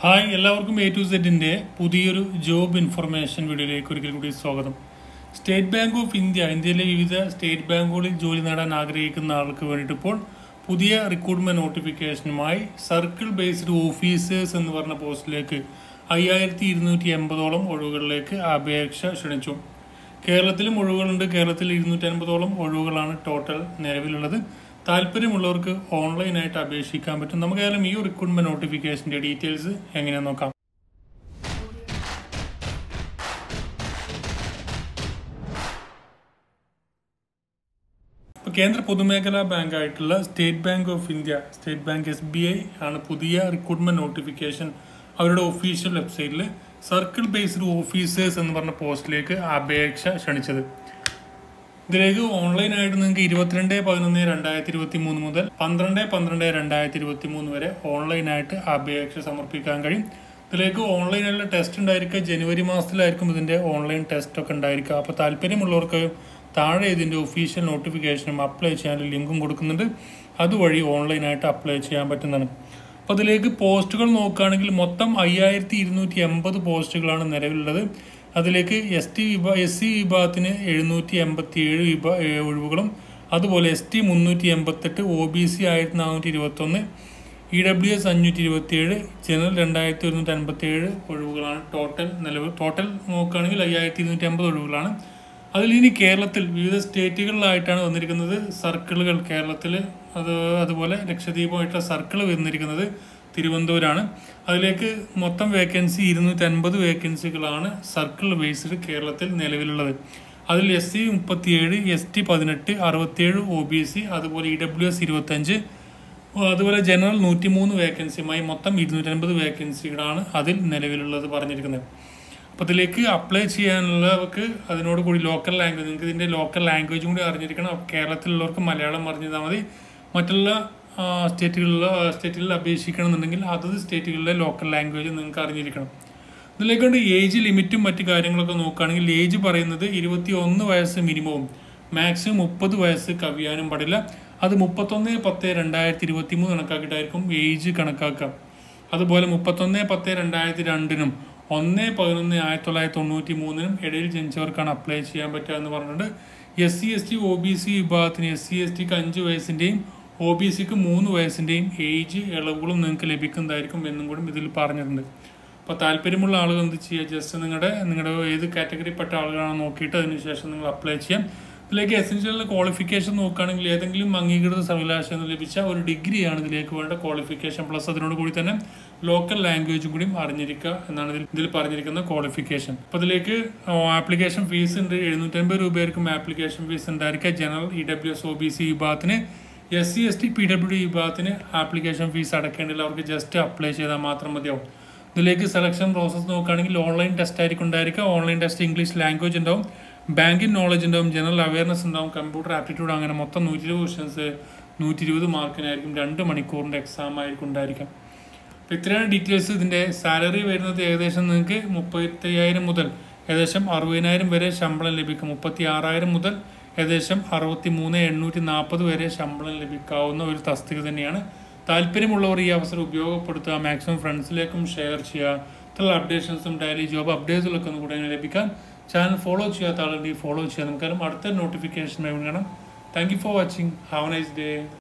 hi എല്ലാവർക്കും A to സെറ്റിന്റെ പുതിയൊരു ജോബ് ഇൻഫർമേഷൻ വീഡിയോയിലേക്ക് ഒരിക്കൽ കൂടി സ്വാഗതം സ്റ്റേറ്റ് ബാങ്ക് ഓഫ് ഇന്ത്യ ഇന്ത്യയിലെ വിവിധ സ്റ്റേറ്റ് ബാങ്കുകളിൽ ജോലി നേടാൻ ആഗ്രഹിക്കുന്ന ആൾക്ക് വേണ്ടിയിട്ട് ഇപ്പോൾ പുതിയ റിക്രൂട്ട്മെന്റ് നോട്ടിഫിക്കേഷനുമായി സർക്കിൾ ബേസ്ഡ് ഓഫീസേഴ്സ് എന്ന് പറഞ്ഞ പോസ്റ്റിലേക്ക് അയ്യായിരത്തി ഇരുന്നൂറ്റി എൺപതോളം ഒഴിവുകളിലേക്ക് അപേക്ഷ ക്ഷണിച്ചു കേരളത്തിലും ഒഴിവുകളുണ്ട് കേരളത്തിൽ ഇരുന്നൂറ്റി അൻപതോളം ഒഴിവുകളാണ് ടോട്ടൽ നിലവിലുള്ളത് താല്പര്യമുള്ളവർക്ക് ഓൺലൈനായിട്ട് അപേക്ഷിക്കാൻ പറ്റും നമുക്ക് ഏതായാലും ഈ റിക്രൂട്ട്മെന്റ് നോട്ടിഫിക്കേഷന്റെ ഡീറ്റെയിൽസ് എങ്ങനെയാണെന്ന് നോക്കാം ഇപ്പോൾ കേന്ദ്ര പൊതുമേഖലാ ബാങ്ക് ആയിട്ടുള്ള state bank of India state bank S B I ആണ് പുതിയ റിക്രൂട്ട്മെന്റ് നോട്ടിഫിക്കേഷൻ അവരുടെ ഒഫീഷ്യൽ വെബ്സൈറ്റിൽ സർക്കിൾ ബേസ്ഡ് ഓഫീസേഴ്സ് എന്ന് പറഞ്ഞ പോസ്റ്റിലേക്ക് അപേക്ഷ ക്ഷണിച്ചത് ഇതിലേക്ക് ഓൺലൈനായിട്ട് നിങ്ങൾക്ക് ഇരുപത്തിരണ്ട് പതിനൊന്ന് രണ്ടായിരത്തി ഇരുപത്തി മൂന്ന് മുതൽ പന്ത്രണ്ട് പന്ത്രണ്ട് രണ്ടായിരത്തി ഇരുപത്തി മൂന്ന് വരെ ഓൺലൈനായിട്ട് അപേക്ഷ സമർപ്പിക്കാൻ കഴിയും ഇതിലേക്ക് ഓൺലൈനായിട്ടുള്ള ടെസ്റ്റ് ഉണ്ടായിരിക്കുക ജനുവരി മാസത്തിലായിരിക്കും ഇതിൻ്റെ ഓൺലൈൻ ടെസ്റ്റ് ഒക്കെ ഉണ്ടായിരിക്കുക അപ്പോൾ താല്പര്യമുള്ളവർക്ക് താഴെ ഇതിൻ്റെ ഒഫീഷ്യൽ നോട്ടിഫിക്കേഷനും അപ്ലൈ ചെയ്യാൻ ലിങ്കും കൊടുക്കുന്നുണ്ട് അതുവഴി ഓൺലൈനായിട്ട് അപ്ലൈ ചെയ്യാൻ പറ്റുന്നതാണ് അപ്പോൾ അതിലേക്ക് പോസ്റ്റുകൾ നോക്കുകയാണെങ്കിൽ മൊത്തം അയ്യായിരത്തി ഇരുന്നൂറ്റി എൺപത് പോസ്റ്റുകളാണ് നിലവിലുള്ളത് അതിലേക്ക് എസ് ടി വിഭാ എസ് സി വിഭാഗത്തിന് എഴുന്നൂറ്റി എൺപത്തി ഏഴ് വിഭാ ഏഹ് ഒഴിവുകളും അതുപോലെ എസ് ടി മുന്നൂറ്റി എൺപത്തെട്ട് ഒ ബി സി ആയിരത്തി നാനൂറ്റി ഇരുപത്തൊന്ന് ഇ ഡബ്ല്യു എസ് അഞ്ഞൂറ്റി ഇരുപത്തി ഏഴ് ജനറൽ രണ്ടായിരത്തി ഒരുന്നൂറ്റി അൻപത്തി ഏഴ് ഒഴിവുകളാണ് ടോട്ടൽ നിലവിൽ ടോട്ടൽ നോക്കുകയാണെങ്കിൽ അയ്യായിരത്തി ഇരുന്നൂറ്റി അമ്പത് ഒഴിവുകളാണ് അതിൽ ഇനി കേരളത്തിൽ വിവിധ സ്റ്റേറ്റുകളിലായിട്ടാണ് വന്നിരിക്കുന്നത് സർക്കിളുകൾ കേരളത്തിൽ അത് അതുപോലെ ലക്ഷദ്വീപുമായിട്ടുള്ള സർക്കിൾ വന്നിരിക്കുന്നത് തിരുവനന്തപുരമാണ് അതിലേക്ക് മൊത്തം വേക്കൻസി ഇരുന്നൂറ്റി അൻപത് വേക്കൻസികളാണ് സർക്കിൾ ബേസ്ഡ് കേരളത്തിൽ നിലവിലുള്ളത് അതിൽ എസ് സി മുപ്പത്തിയേഴ് എസ് ടി പതിനെട്ട് അറുപത്തിയേഴ് ഒ ബി സി അതുപോലെ ഇ ഡബ്ല്യു എസ് ഇരുപത്തഞ്ച് അതുപോലെ ജനറൽ നൂറ്റി മൂന്ന് വേക്കൻസിയുമായി മൊത്തം ഇരുന്നൂറ്റി അൻപത് വേക്കൻസികളാണ് അതിൽ നിലവിലുള്ളത് പറഞ്ഞിരിക്കുന്നത് അപ്പോൾ ഇതിലേക്ക് അപ്ലൈ ചെയ്യാനുള്ളവർക്ക് അതിനോട് കൂടി ലോക്കൽ ലാംഗ്വേജ് നിങ്ങൾക്ക് ഇതിൻ്റെ ലോക്കൽ ലാംഗ്വേജും കൂടി അറിഞ്ഞിരിക്കണം അപ്പോൾ കേരളത്തിലുള്ളവർക്ക് മലയാളം അറിഞ്ഞാൽ മതി മറ്റുള്ള സ്റ്റേറ്റുകളിലോ സ്റ്റേറ്റുകളിൽ അപേക്ഷിക്കണമെന്നുണ്ടെങ്കിൽ അതത് സ്റ്റേറ്റുകളിലെ ലോക്കൽ ലാംഗ്വേജ് നിങ്ങൾക്ക് അറിഞ്ഞിരിക്കണം ഇതിലേക്കൊണ്ട് ഏജ് ലിമിറ്റും മറ്റു കാര്യങ്ങളൊക്കെ നോക്കുകയാണെങ്കിൽ ഏജ് പറയുന്നത് ഇരുപത്തി ഒന്ന് വയസ്സ് മിനിമവും മാക്സിമം മുപ്പത് വയസ്സ് കവിയാനും പാടില്ല അത് മുപ്പത്തൊന്ന് പത്ത് രണ്ടായിരത്തി ഇരുപത്തി മൂന്ന് കണക്കാക്കിയിട്ടായിരിക്കും ഏജ് കണക്കാക്കുക അതുപോലെ മുപ്പത്തൊന്ന് പത്ത് രണ്ടായിരത്തി രണ്ടിനും ഒന്ന് പതിനൊന്ന് ആയിരത്തി തൊള്ളായിരത്തി തൊണ്ണൂറ്റി മൂന്നിനും ഇടയിൽ ജനിച്ചവർക്കാണ് അപ്ലൈ ചെയ്യാൻ പറ്റുക എന്ന് പറഞ്ഞിട്ടുണ്ട് S C S T O B C വിഭാഗത്തിന് എസ് സി എസ് ടിക്ക് അഞ്ച് വയസ്സിൻ്റെയും ഒ ബി സിക്ക് മൂന്ന് വയസ്സിൻ്റെയും ഏജ് ഇളവുകളും നിങ്ങൾക്ക് ലഭിക്കുന്നതായിരിക്കും എന്നും കൂടി ഇതിൽ പറഞ്ഞിട്ടുണ്ട് അപ്പോൾ താല്പര്യമുള്ള ആളുകൾ എന്ത് ചെയ്യുക ജസ്റ്റ് നിങ്ങളുടെ നിങ്ങളുടെ ഏത് കാറ്റഗറിപ്പെട്ട ആളുകളാണെന്ന് നോക്കിയിട്ട് അതിനുശേഷം നിങ്ങൾ അപ്ലൈ ചെയ്യാം ഇതിലേക്ക് എസെൻഷ്യൽ ക്വാളിഫിക്കേഷൻ നോക്കുകയാണെങ്കിൽ ഏതെങ്കിലും അംഗീകൃത സർവകലാശാല നിന്ന് ലഭിച്ച ഒരു ഡിഗ്രിയാണ് ഇതിലേക്ക് വേണ്ട ക്വാളിഫിക്കേഷൻ പ്ലസ് അതിനോട് കൂടി തന്നെ ലോക്കൽ ലാംഗ്വേജും കൂടി അറിഞ്ഞിരിക്കുക എന്നാണ് ഇതിൽ ഇതിൽ പറഞ്ഞിരിക്കുന്ന ക്വാളിഫിക്കേഷൻ അപ്പോൾ ഇതിലേക്ക് ആപ്ലിക്കേഷൻ ഫീസ് ഉണ്ട് എഴുന്നൂറ്റമ്പത് രൂപയായിരിക്കും ആപ്ലിക്കേഷൻ ഫീസ് ഉണ്ടായിരിക്കുക general E W S O B C വിഭാഗത്തിന് S C S T P W D വിഭാഗത്തിന് ആപ്ലിക്കേഷൻ ഫീസ് അടക്കേണ്ടില്ല അവർക്ക് ജസ്റ്റ് അപ്ലൈ ചെയ്താൽ മാത്രം മതിയാവും ഇതിലേക്ക് സെലക്ഷൻ പ്രോസസ്സ് നോക്കുകയാണെങ്കിൽ ഓൺലൈൻ ടെസ്റ്റ് ആയിരിക്കും ഉണ്ടായിരിക്കുക ഓൺലൈൻ ടെസ്റ്റ് ഇംഗ്ലീഷ് ലാംഗ്വേജ് ഉണ്ടാവും ബാങ്കിങ് നോളജ് ഉണ്ടാവും ജനറൽ അവയർനെസ് ഉണ്ടാവും കമ്പ്യൂട്ടർ ആപ്റ്റിറ്റ്യൂഡ് അങ്ങനെ മൊത്തം നൂറ്റി ഇരുപത് ക്വസ്റ്റൻസ് നൂറ്റി ഇരുപത് മാർക്കിനായിരിക്കും രണ്ട് മണിക്കൂറിൻ്റെ എക്സാം ആയിരിക്കും ഉണ്ടായിരിക്കാം അപ്പോൾ ഇത്രയാണ് ഡീറ്റെയിൽസ് ഇതിൻ്റെ സാലറി വരുന്നത് ഏകദേശം നിങ്ങൾക്ക് മുപ്പത്തയ്യായിരം മുതൽ ഏകദേശം അറുപതിനായിരം വരെ ശമ്പളം ലഭിക്കും മുപ്പത്തി ആറായിരം മുതൽ ഏകദേശം അറുപത്തി മൂന്ന് എണ്ണൂറ്റി നാൽപ്പത് വരെ ശമ്പളം ലഭിക്കാവുന്ന ഒരു തസ്തിക തന്നെയാണ് താല്പര്യമുള്ളവർ ഈ അവസരം ഉപയോഗപ്പെടുത്തുക മാക്സിമം ഫ്രണ്ട്സിലേക്കും ഷെയർ ചെയ്യുക ഇത്തരം അപ്ഡേഷൻസും ഡെയിലി ജോബ് അപ്ഡേറ്റ്സുകളൊക്കെ ഒന്ന് കൂടെ ലഭിക്കാൻ ചാനൽ ഫോളോ ചെയ്യാത്ത ആളുണ്ടെങ്കിൽ ഫോളോ ചെയ്യാം നമുക്കാരും അടുത്ത നോട്ടിഫിക്കേഷൻ വേണം thank you for watching have nice day